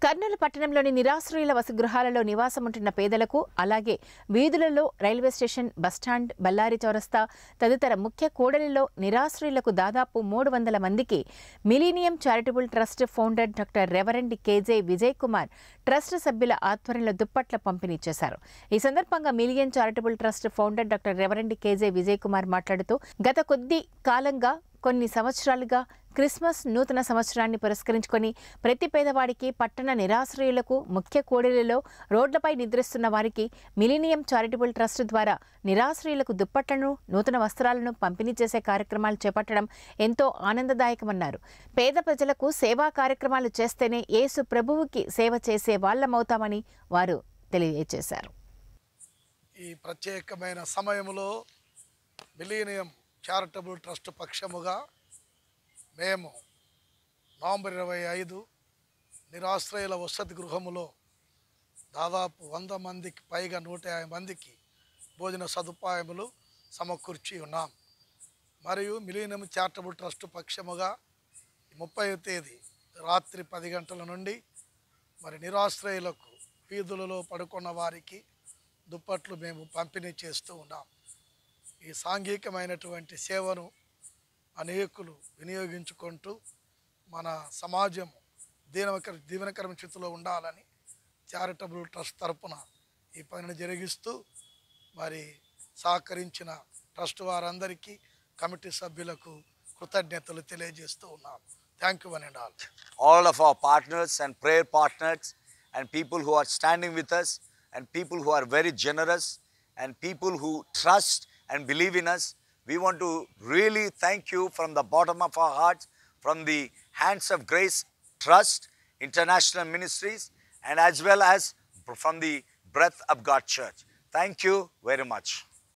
కర్నూలు పట్టణంలోని నిరాశ్రయుల వసతిగృహాలలో నివాసం ఉంటున్న పేదలకు అలాగే వీధులలో రైల్వే స్టేషన్ బస్టాండ్ బళ్ళారి చౌరస్తా తదితర ముఖ్య కూడలిలో నిరాశ్రయులకు దాదాపు మూడు వందల మందికి millennium charitable trust founder doctor reverend KJ Vijay Kumar trust సభ్యుల ఆధ్వర్యంలో దుప్పట్ల పంపిణీ చేశారు ఈ సందర్భంగా million charitable trust founder doctor reverend KJ Vijay Kumar మాట్లాడుతూ గత కొద్ది కాలంగా కొన్ని సంవత్సరాలుగా క్రిస్మస్ నూతన సంవత్సరాన్ని పురస్కరించుకొని ప్రతి పేదవాడికి పట్టణ నిరాశ్రయులకు ముఖ్య కూడలిలో రోడ్లపై నిద్రిస్తున్న వారికి మిలీనియం చారిటబుల్ ట్రస్ట్ ద్వారా నిరాశ్రయులకు దుప్పట్లను నూతన వస్త్రాలను పంపిణీ చేసే కార్యక్రమాలు చేపట్టడం ఎంతో ఆనందదాయకమన్నారు పేద ప్రజలకు సేవా కార్యక్రమాలు చేస్తేనే యేసు ప్రభువుకి సేవ చేసే వాళ్ళమవుతామని వారు తెలియజేశారు ఈ ప్రత్యేకమైన సమయంలో మిలీనియం చారిటబుల్ ట్రస్ట్ పక్షముగా మేము నవంబర్ ఇరవై ఐదు నిరాశ్రయుల వసతి గృహములో దాదాపు వంద మందికి పైగా నూట యాభై మందికి భోజన సదుపాయములు సమకూర్చి ఉన్నాం మరియు మిలీనియం చారిటబుల్ ట్రస్ట్ పక్షముగా ముప్పై తేదీ రాత్రి పది గంటల నుండి మరి నిరాశ్రయులకు వీధులలో పడుకున్న వారికి దుప్పట్లు మేము పంపిణీ చేస్తూ ఉన్నాం ఈ సాంఘికమైనటువంటి సేవను అనేకులు వినియోగించుకుంటూ మన సమాజం దీనకర దీవెనకరమైన స్థితిలో ఉండాలని చారిటబుల్ ట్రస్ట్ తరపున ఈ పనిని జరిగిస్తూ మరి సహకరించిన ట్రస్ట్ వారందరికీ కమిటీ సభ్యులకు కృతజ్ఞతలు తెలియజేస్తూ ఉన్నాం thank you one and all all of our partners and prayer partners and people who are standing with us and people who are very generous and people who trust and believe in us. We want to really thank you from the bottom of our hearts, from the Hands of Grace Trust, International Ministries, and as well as from the Breath of God Church. Thank you very much.